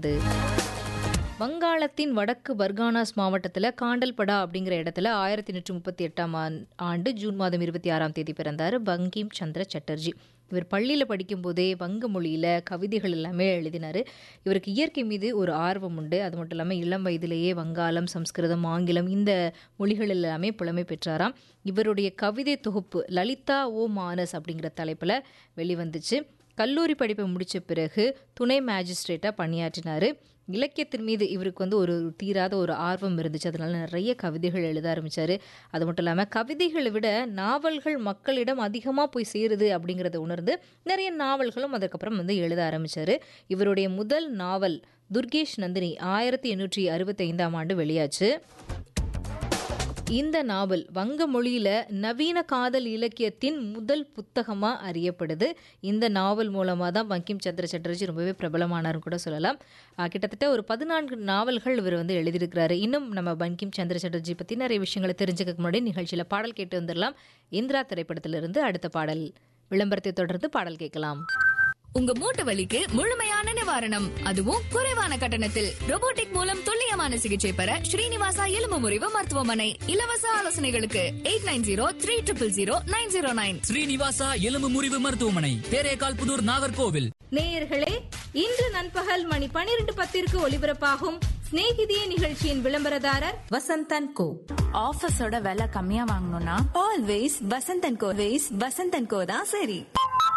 வருது வங்காளத்தின் வடக்கு பர்கானாஸ் மாவட்டத்தில் காண்டல்படா அப்படிங்கிற இடத்துல ஆயிரத்தி எண்ணூற்றி முப்பத்தி எட்டாம் ஆண்டு ஜூன் மாதம் இருபத்தி ஆறாம் தேதி பிறந்தார் பங்கிம் சந்திர சட்டர்ஜி இவர் பள்ளியில் படிக்கும்போதே வங்க மொழியில் கவிதைகள் எல்லாமே எழுதினார் இவருக்கு இயற்கை மீது ஒரு ஆர்வம் உண்டு அது மட்டும் இல்லாமல் இளம் வயதிலேயே வங்காளம் சம்ஸ்கிருதம் ஆங்கிலம் இந்த மொழிகள் எல்லாமே புலமை பெற்றாராம் இவருடைய கவிதை தொகுப்பு லலிதா ஓ மானஸ் அப்படிங்கிற தலைப்பில் வெளிவந்துச்சு கல்லூரி படிப்பை முடித்த பிறகு துணை மேஜிஸ்ட்ரேட்டாக பணியாற்றினார் இலக்கியத்தின் மீது இவருக்கு வந்து ஒரு தீராத ஒரு ஆர்வம் இருந்துச்சு அதனால நிறைய கவிதைகள் எழுத ஆரம்பித்தார் அது மட்டும் இல்லாமல் கவிதைகளை விட நாவல்கள் மக்களிடம் அதிகமாக போய் சேருது அப்படிங்கிறத உணர்ந்து நிறைய நாவல்களும் அதுக்கப்புறம் வந்து எழுத ஆரம்பித்தார் இவருடைய முதல் நாவல் துர்கேஷ் நந்தினி ஆயிரத்தி எண்ணூற்றி அறுபத்தைந்தாம் ஆண்டு வெளியாச்சு இந்த நாவல் வங்க மொழியில நவீன காதல் இலக்கியத்தின் முதல் புத்தகமாக அறியப்படுது இந்த நாவல் மூலமாக தான் பங்கிம் சந்திர சட்டர்ஜி ரொம்பவே பிரபலமானார்னு கூட சொல்லலாம் ஆஹ் கிட்டத்தட்ட ஒரு பதினான்கு நாவல்கள் இவர் வந்து எழுதியிருக்கிறாரு இன்னும் நம்ம பங்கிம் சந்திர சட்டர்ஜி பற்றி நிறைய விஷயங்களை தெரிஞ்சுக்க முன்னாடி நிகழ்ச்சியில் பாடல் கேட்டு வந்துடலாம் இந்திரா திரைப்படத்திலிருந்து அடுத்த பாடல் விளம்பரத்தை தொடர்ந்து பாடல் கேட்கலாம் உங்க மூட்டு வலிக்கு முழுமையான நிவாரணம் அதுவும் குறைவான கட்டணத்தில் robotic மூலம் துல்லியமான சிகிச்சை பெற ஸ்ரீனிவாசா எலும்பு முறிவு மருத்துவமனை இலவச ஆலோசனைகளுக்கு eight nine zero three triple zero nine zero nine Srinivasa எலும்பு முறிவு மருத்துவமனை தேரேகால் புதூர் நாகர்கோவில் நேயர்களே இன்று நண்பகல் மணி பனிரெண்டு பத்திற்கு ஒலிபரப்பாகும் சிநேகிதியே நிகழ்ச்சியின் விளம்பரதாரர் வசந்தன் கோ ஆஃபீஸோட விலை கம்மியா வாங்கணும்னா always Vasanth and Co ways Vasanth and Co தான் சரி